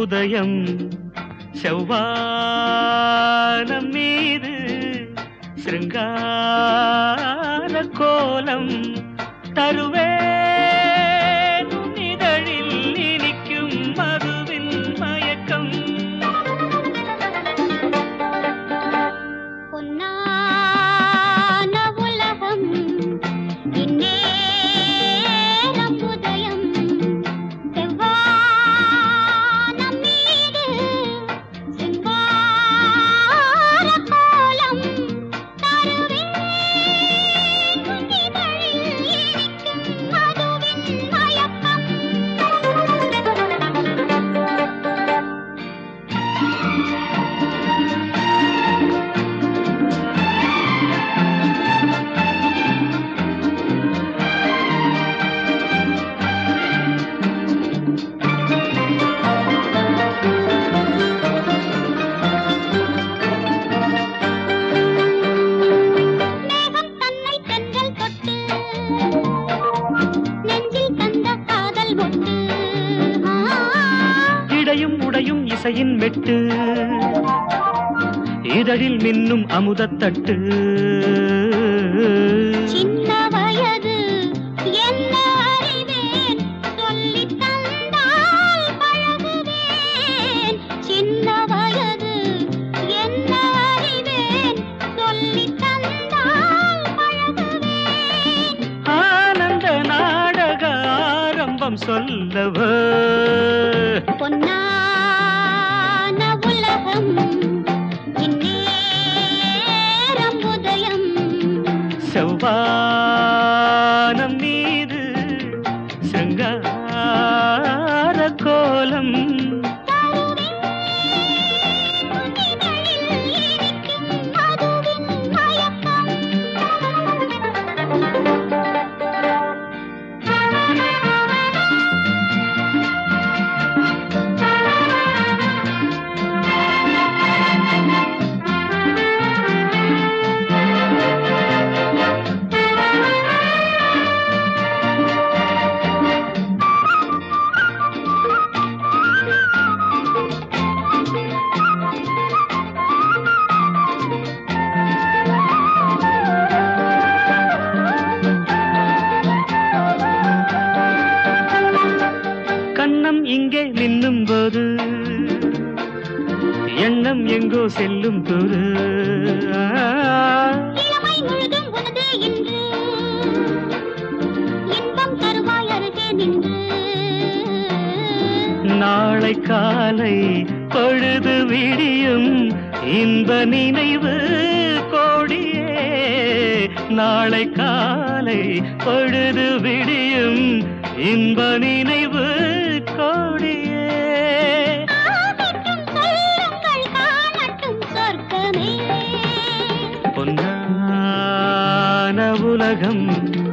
உதயம் செவ்வானம் மீது சிருங்கார கோலம் தருவேன் உன் இதழில் இனிக்கும் மதுவின் மயக்கம் பொன்னான உலகம் இந்நேரம் உதயம் செவ்வானம் மீது சிங்கார கோலம் தருவேன் உன் இதழில் இனிக்கும் மதுவின் மயக்கம் மேகம் தன்னை தென்றல் தொட்டு நெஞ்சில் தந்த காதல் ஒட்டு இடையும் உடையும் இசையின் மெட்டு இதழில் மின்னும் அமுதத்தட்டு சின்ன வயது என்ன அறிவேன் சொல்லித் தந்தால் பழகுவேன் சின்ன வயது என்ன அறிவேன் சொல்லித் தந்தால் பழகுவேன் ஆனந்த நாடக ஆரம்பம் சொல்லவோ பொன்னான உலகம் இந்நேரம் உதயம் செவ்வானம் மீது சிருங்கார கோலம் கண்ணம் இங்கே நின்னும் போது எண்ணம் எங்கோ செல்லும் தூரு இளமை முழுதும் உனது இன்று இன்பம் தருவாய் அருகே நின்று நாளை காலை பொழுது விடியும் இன்ப நினைவு கோடியே நாளை காலை பொழுது விடியும் இன்ப நினைவு கோடியே ஆகட்டும் சொல்லுங்கள் காணட்டும் சொர்க்கமே பொன்னான உலகம்